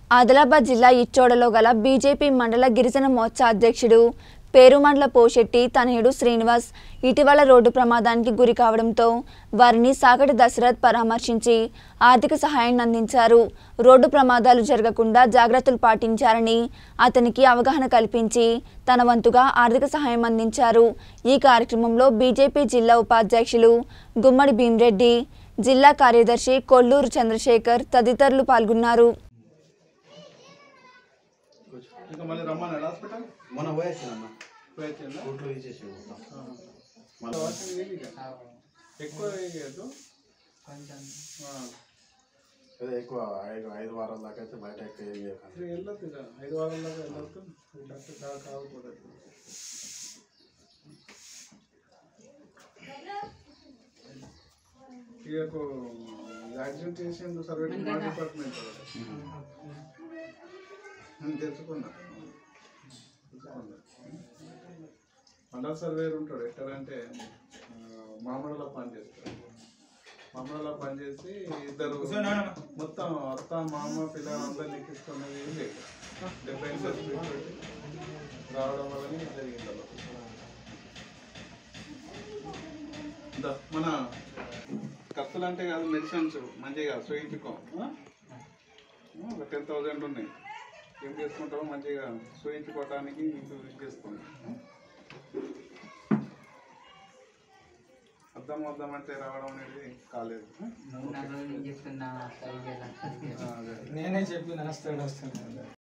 ఆదిలాబాద్ జిల్లా ఇచ్చోడలో గల బీజేపీ మండల గిరిజన మోర్చా అధ్యక్షుడు పేరుమండల పోషెట్టి తనయుడు శ్రీనివాస్ ఇటీవల రోడ్డు ప్రమాదానికి గురి కావడంతో వారిని సాగటి దశరథ్ పరామర్శించి ఆర్థిక సహాయాన్ని అందించారు రోడ్డు ప్రమాదాలు జరగకుండా జాగ్రత్తలు పాటించారని అతనికి అవగాహన కల్పించి తన వంతుగా ఆర్థిక సహాయం అందించారు ఈ కార్యక్రమంలో బీజేపీ జిల్లా ఉపాధ్యక్షులు గుమ్మడి భీమరెడ్డి జిల్లా కార్యదర్శి కొల్లూరు చంద్రశేఖర్ తదితరులు పాల్గొన్నారు ఇంకా మళ్ళీ రమ్మన్నాడు హాస్పిటల్ మన పోయేసిందన్న పోయిందా కోట్లు తీసేసి మొత్తం మళ్ళీ వాకింగ్ వెళ్ళి ఇక. ఎక్కువ వేయద్దు అదే ఎక్కువ ఐదు ఐదు వారాల దాకా అయితే బయట ఎక్కువ ఏం చేయకండి వెళ్ళొద్దు ఇక ఐదు వారాల దాకా వెళ్ళొద్దు డాక్టర్ కాదు కావకూడదు ఇక యాక్సిడెంట్ చేసిండు సర్వే మా డిపార్ట్మెంట్ నేను తెలుసుకున్నా తెలుసుకున్నా మండల సర్వేర్ ఉంటాడు ఎక్కడంటే మామిడిలో పని చేస్తాడు మామిడిలో పని చేసి ఇద్దరు మొత్తం అత్త మామ పిల్లలందరూ లెక్కిస్తున్నది ఏం లేదు డెబ్బై సర్టిఫికేట్ పెట్టి రావడం వల్లనే ఇది జరిగింది అలా. ఇందా, మన ఖర్చులు అంటే కాదు మెడిసిన్స్ మంచిగా చూయించుకో ఒక టెన్ థౌజండ్ ఉన్నాయి ఏం చేసుకుంటావో మంచిగా చూయించుకోవటానికి మీకు ఇది చేసుకోండి అర్థం అర్థం అంటే రావడం అనేది కాలేదు మూడు నాలుగు రోజులు నేను చెప్తున్నా సరిగ్గా లక్ష ఆ, అదే. నేనే చెప్పిన వస్తాడు వస్తాడు